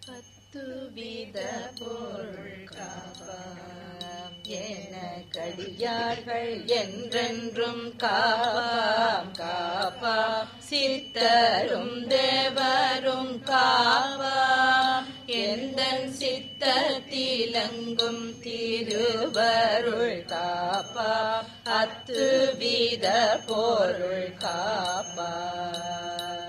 பத்துவித பொருள் காப்பாம் என கடியார்கள் என்றென்றும் காப்பாம் காப்பாம் சித்தரும் தேவரும் காப்பாம் எந்தன் சித்தத்திலங்கும் திருவருள் காப்பாம் அத்துவித பொருள் காப்பாம்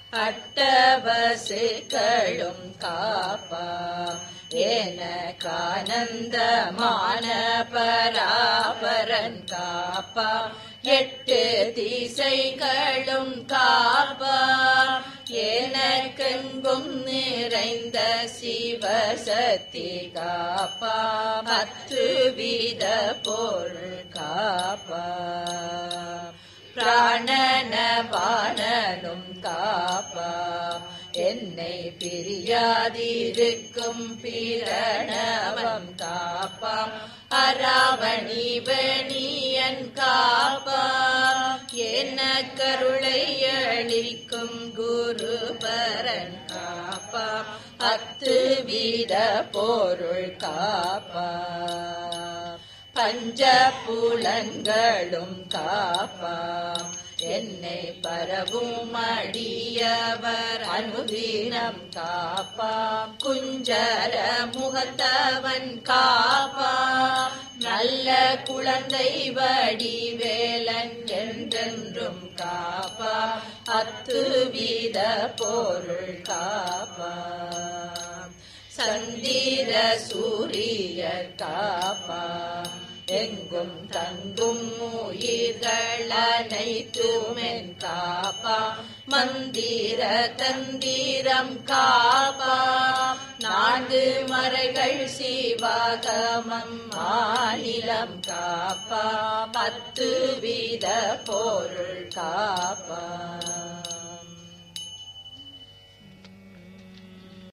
அட்டவசுக்களும் காப்பா என கானந்தமான பராபரன் காப்பா எட்டு திசைகளும் காப்பா எனக்கெங்கும் நிறைந்த சிவசக்தி காப்பா பத்து வித பொருள் காப்பா பிராணனபானனும் காப்பா என்னை பிரியாதிருக்கும் பிரணவம் காப்பாம் அராவணி வணியன் காப்பா என்ன கருளை அளிக்கும் குரு பரன் காப்பா அத்து வீத பொருள் காப்பா பஞ்ச புலன்களும் காப்பா என்னை பரவும் அடியவர் அனுதீனம் காப்பா குஞ்சர முகத்தவன் காப்பா நல்ல குழந்தை வடிவேலன் என்றென்றும் காப்பா அத்து வீத பொருள் காப்பா சந்திர சூரிய காப்பா எங்கும் தங்கும் உயிர்கள் அனைத்துமென் காப்பா மந்திர தந்திரம் காப்பா நான்கு மறைகள் சிவாகமம் மாநிலம் காப்பா பத்து வித பொருள் காப்பா